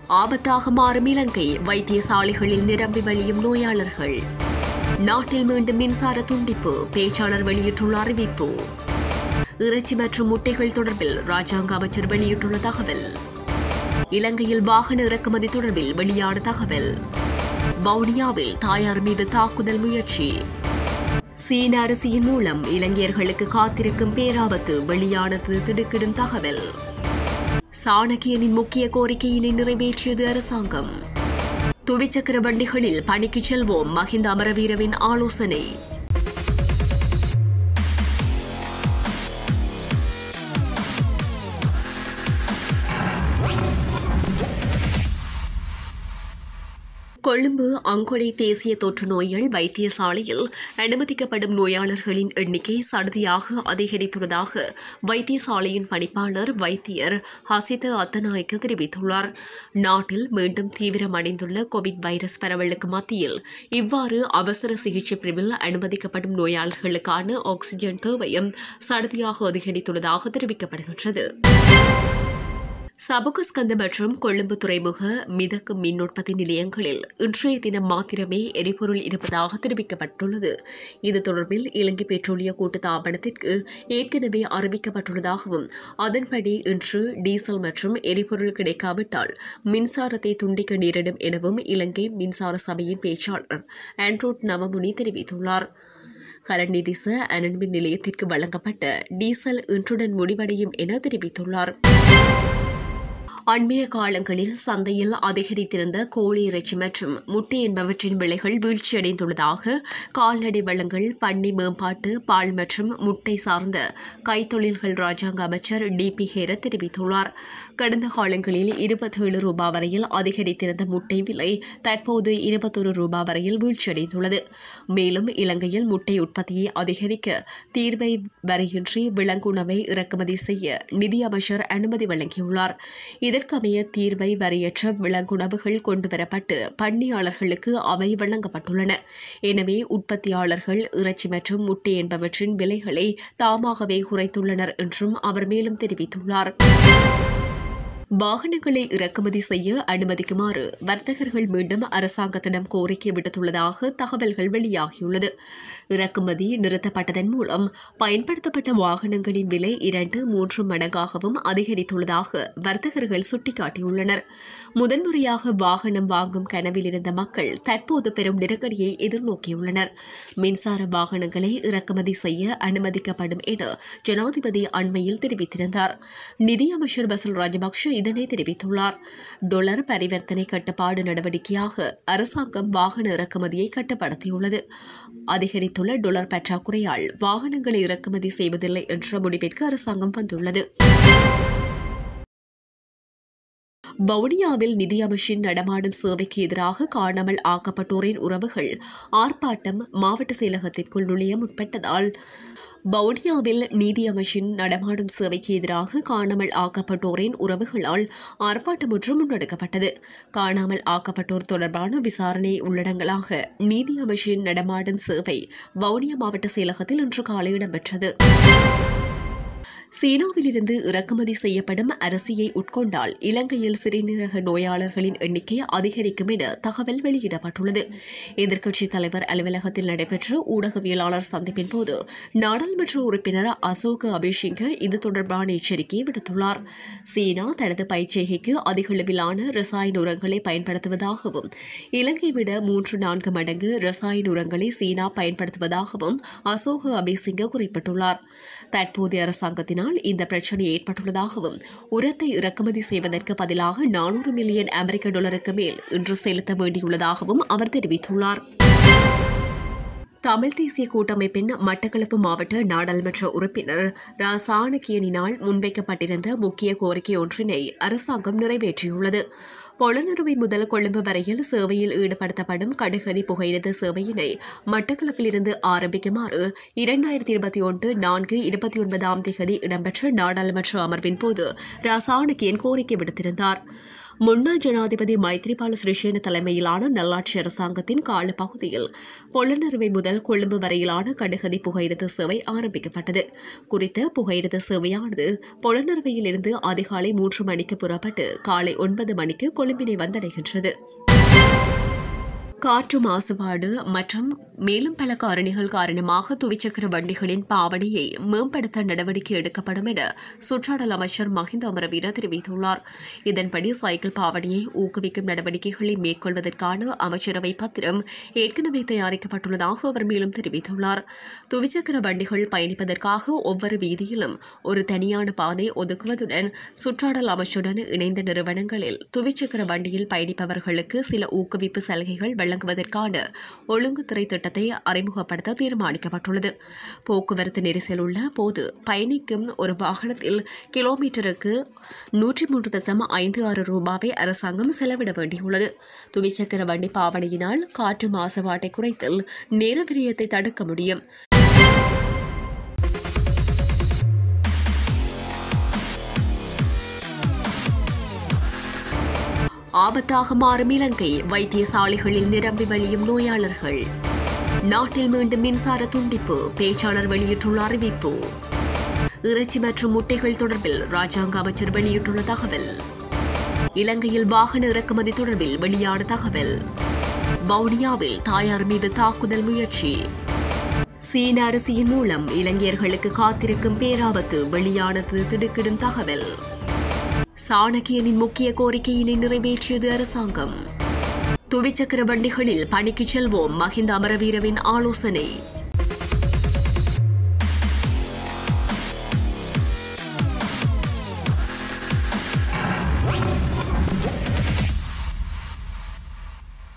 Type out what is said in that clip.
ஆபத்தாக மாறும் இலங்கை வைத்தியசாலைகளில் நிரம்பி வழியும் நோயாளர்கள் நாட்டில் மீண்டும் மின்சார துண்டிப்பு பேச்சாளர் வெளியிட்டுள்ள அறிவிப்பு இறைச்சி மற்றும் முட்டைகள் தொடர்பில் ராஜாங்க அமைச்சர் வெளியிட்டுள்ள தகவல் இலங்கையில் வாகன இறக்குமதி தொடர்பில் வெளியான தகவல் வவுனியாவில் தாயார் மீது தாக்குதல் முயற்சி சீன அரிசியின் மூலம் இளைஞர்களுக்கு காத்திருக்கும் பேராபத்து வெளியானது திடுக்கிடும் தகவல் சாணக்கியனின் முக்கிய கோரிக்கையினை நிறைவேற்றியது அரசாங்கம் துவிச்சக்கர வண்டிகளில் பணிக்கு செல்வோம் மஹிந்த அமரவீரவின் ஆலோசனை கொழும்பு அங்கொடை தேசிய தொற்று நோய்கள் வைத்தியசாலையில் அனுமதிக்கப்படும் நோயாளர்களின் எண்ணிக்கை சடுதியாக அதிகரித்துள்ளதாக வைத்தியசாலையின் பணிப்பாளர் வைத்தியர் ஹசித அத்தநாயக்க தெரிவித்துள்ளார் நாட்டில் மீண்டும் தீவிரமடைந்துள்ள கோவிட் வைரஸ் பரவலுக்கு மத்தியில் இவ்வாறு அவசர சிகிச்சை பிரிவில் அனுமதிக்கப்படும் நோயாளர்களுக்கான ஆக்ஸிஜன் தேவையும் சடுதியாக அதிகரித்துள்ளதாக தெரிவிக்கப்படுகின்றது சபுகஸ்கந்த மற்றும் கொழும்பு துறைமுக மிதக்கு மின் உற்பத்தி நிலையங்களில் இன்றைய தினம் மாத்திரமே எரிபொருள் இருப்பதாக தெரிவிக்கப்பட்டுள்ளது இது தொடர்பில் இலங்கை பெட்ரோலிய கூட்டுத்தாபனத்திற்கு ஏற்கனவே அறிவிக்கப்பட்டுள்ளதாகவும் அதன்படி இன்று டீசல் மற்றும் எரிபொருள் கிடைக்காவிட்டால் மின்சாரத்தை துண்டிக்க நேரிடும் எனவும் இலங்கை மின்சார சபையின் பேச்சாளர் ஆண்ட்ரோட் நவமுனி தெரிவித்துள்ளார் கலநிதிச அனன்மின் நிலையத்திற்கு வழங்கப்பட்ட டீசல் இன்றுடன் முடிவடையும் என தெரிவித்துள்ளார் அண்மைய காலங்களில் சந்தையில் அதிகரித்திருந்த கோழி இறைச்சி மற்றும் முட்டை என்பவற்றின் விலைகள் வீழ்ச்சியடைந்துள்ளதாக கால்நடை வளங்கள் பண்ணி மேம்பாட்டு பால் மற்றும் முட்டை சார்ந்த கைத்தொழில்கள் ராஜாங்க அமைச்சர் டி பி ஹேர தெரிவித்துள்ளார் கடந்த காலங்களில் இருபத்தேழு ரூபாய் வரையில் அதிகரித்திருந்த முட்டை விலை தற்போது இருபத்தொரு ரூபாய் வரையில் வீழ்ச்சியடைந்துள்ளது மேலும் இலங்கையில் முட்டை உற்பத்தியை அதிகரிக்க தீர்வை வரையின்றி விலங்குணவை இறக்குமதி செய்ய நிதியமைச்சர் அனுமதி வழங்கியுள்ளார் இதற்கமைய தீர்வை வரையற்ற விலங்குணவுகள் கொண்டுவரப்பட்டு பண்ணையாளர்களுக்கு அவை வழங்கப்பட்டுள்ளன எனவே உற்பத்தியாளர்கள் இறைச்சி மற்றும் முட்டை என்பவற்றின் விலைகளை தாமாகவே குறைத்துள்ளனர் என்றும் அவர் மேலும் தெரிவித்துள்ளார் வாகனங்களை இறக்குமதி செய்ய அனுமதிக்குமாறு வர்த்தகர்கள் மீண்டும் அரசாங்கத்திடம் கோரிக்கை விடுத்துள்ளதாக தகவல்கள் வெளியாகியுள்ளது இறக்குமதி நிறுத்தப்பட்டதன் மூலம் பயன்படுத்தப்பட்ட வாகனங்களின் விலை இரண்டு மூன்று மடங்காகவும் அதிகரித்துள்ளதாக வர்த்தகர்கள் சுட்டிக்காட்டியுள்ளனர் முதன்முறையாக வாகனம் வாங்கும் கனவில் இருந்த மக்கள் தற்போது பெரும் நெருக்கடியை எதிர்நோக்கியுள்ளனர் மின்சார வாகனங்களை இறக்குமதி செய்ய அனுமதிக்கப்படும் என ஜனாதிபதி அண்மையில் தெரிவித்திருந்தார் நிதியமைச்சர் பசல் ராஜபக்ஷ இதனை தெரிவித்துள்ளார் டொலர் பரிவர்த்தனை கட்டுப்பாடு நடவடிக்கையாக அரசாங்கம் வாகன இறக்குமதியை கட்டுப்படுத்தியுள்ளது அதிகரித்துள்ள டொலர் பற்றாக்குறையால் வாகனங்களை இறக்குமதி செய்வதில்லை என்ற முடிவிற்கு அரசாங்கம் வந்துள்ளது வவுனியாவில் நிதியமைச்சின் நடமாடும் சேவைக்கு எதிராக காணாமல் ஆக்கப்பட்டோரின் உறவுகள் ஆர்ப்பாட்டம் மாவட்ட செயலகத்திற்குள் நுழைய முற்பட்டதால் வவுனியாவில் நீதியமைச்சின் நடமாடும் சேவைக்கு எதிராக காணாமல் ஆக்கப்பட்டோரின் உறவுகளால் ஆர்ப்பாட்டம் ஒன்று முன்னெடுக்கப்பட்டது காணாமல் ஆக்கப்பட்டோர் தொடர்பான விசாரணை உள்ளடங்கலாக நீதியமைச்சின் நடமாடும் சேவை வவுனியா மாவட்ட செயலகத்தில் இன்று காலை இடம்பெற்றது சீனாவிலிருந்து இறக்குமதி செய்யப்படும் அரிசியை உட்கொண்டால் இலங்கையில் சிறுநீரக நோயாளர்களின் எண்ணிக்கை அதிகரிக்கும் என தகவல் வெளியிடப்பட்டுள்ளது எதிர்க்கட்சித் தலைவர் அலுவலகத்தில் நடைபெற்ற ஊடகவியலாளர் சந்திப்பின் போது நாடாளுமன்ற உறுப்பினர் அசோக் அபிஷிங்க இது தொடர்பான எச்சரிக்கையை விடுத்துள்ளார் சீனா தனது பயிற்சிகைக்கு அதிகளவிலான ரசாயன உரங்களை பயன்படுத்துவதாகவும் இலங்கை விட மூன்று நான்கு மடங்கு ரசாயன உரங்களை சீனா பயன்படுத்துவதாகவும் அசோக் அபிசிங்க குறிப்பிட்டுள்ளார் தற்போதைய அரசாங்கத்தினால் இந்த பிரச்சினை ஏற்பட்டுள்ளதாகவும் உரத்தை இறக்குமதி செய்வதற்கு பதிலாக நானூறு மில்லியன் அமெரிக்க டாலருக்கு மேல் இன்று செலுத்த வேண்டியுள்ளதாகவும் அவர் தெரிவித்துள்ளார் தமிழ் தேசிய கூட்டமைப்பின் மட்டக்களப்பு மாவட்ட நாடாளுமன்ற உறுப்பினர் ரா சாணக்கியனினால் முன்வைக்கப்பட்டிருந்த முக்கிய கோரிக்கை ஒன்றினை அரசாங்கம் நிறைவேற்றியுள்ளது பொலனறுவை முதல் கொழும்பு வரையில் சேவையில் ஈடுபடுத்தப்படும் கடுகதி புகையிரத சேவையினை மட்டக்களப்பிலிருந்து ஆரம்பிக்குமாறு இரண்டாயிரத்தி இருபத்தி ஒன்று நான்கு இருபத்தி ஒன்பதாம் தேதி இடம்பெற்ற நாடாளுமன்ற அமர்வின் போது ரா சாணக்கியன் கோரிக்கை விடுத்திருந்தார் முன்னாள் ஜனாதிபதி மைத்ரிபால சிறிசேன தலைமையிலான நல்லாட்சி அரசாங்கத்தின் காலப்பகுதியில் பொலனறுவை முதல் கொழும்பு வரையிலான கடுகதி புகையிரத சேவை ஆரம்பிக்கப்பட்டது குறித்த புகையிரத சேவையானது பொலனறுவையிலிருந்து அதிகாலை மூன்று மணிக்கு புறப்பட்டு காலை ஒன்பது மணிக்கு கொழும்பினை வந்தடைகின்றது காற்று மாசுபாடு மற்றும் மேலும் பல காரணிகள் காரணமாக துவிச்சக்கர வண்டிகளின் பாவனையை மேம்படுத்த நடவடிக்கை எடுக்கப்படும் என சுற்றாடல் அமைச்சர் மஹிந்த அமரவீர தெரிவித்துள்ளார் இதன்படி சைக்கிள் பாவனையை ஊக்குவிக்கும் நடவடிக்கைகளை மேற்கொள்வதற்கான அமைச்சரவை பத்திரம் ஏற்கனவே தயாரிக்கப்பட்டுள்ளதாக அவர் மேலும் தெரிவித்துள்ளார் துவிச்சக்கர வண்டிகள் பயணிப்பதற்காக ஒவ்வொரு வீதியிலும் ஒரு தனியான பாதை ஒதுக்குவதுடன் சுற்றாடல் அமைச்சுடன் இணைந்த நிறுவனங்களில் துவிச்சக்கர வண்டியில் பயணிப்பவர்களுக்கு சில ஊக்குவிப்பு சலுகைகள் வழங்குவதற்கான ஒழுங்குத்துறை திட்டத்தை அறிமுகப்படுத்த தீர்மானிக்கப்பட்டுள்ளது போக்குவரத்து நெரிசல் உள்ள போது பயணிக்கும் ஒரு வாகனத்தில் கிலோமீட்டருக்கு நூற்றி மூன்று தசம் ஐந்து ஆறு ரூபாவை அரசாங்கம் செலவிட வேண்டியுள்ளது துவிச்சக்கர வண்டி பாவனையினால் காற்று மாசுபாட்டை குறைத்தல் நேர விரயத்தை தடுக்க முடியும் ஆபத்தாக மாறும் இலங்கை வைத்தியசாலைகளில் நிரம்பி வழியும் நோயாளர்கள் நாட்டில் மீண்டும் மின்சார துண்டிப்பு பேச்சாளர் வெளியிட்டுள்ள அறிவிப்பு இறைச்சி மற்றும் முட்டைகள் தொடர்பில் ராஜாங்க அமைச்சர் வெளியிட்டுள்ள தகவல் இலங்கையில் வாகன இறக்குமதி தொடர்பில் வெளியான தகவல் வவுனியாவில் தாயார் மீது தாக்குதல் முயற்சி சீன அரிசியின் மூலம் இளைஞர்களுக்கு காத்திருக்கும் பேராபத்து வெளியானது திடுக்கிடும் தகவல் சாணக்கியனின் முக்கிய கோரிக்கையினை நிறைவேற்றியது அரசாங்கம் துவிச்சக்கர வண்டிகளில் பணிக்கு செல்வோம் மஹிந்த அமரவீரவின் ஆலோசனை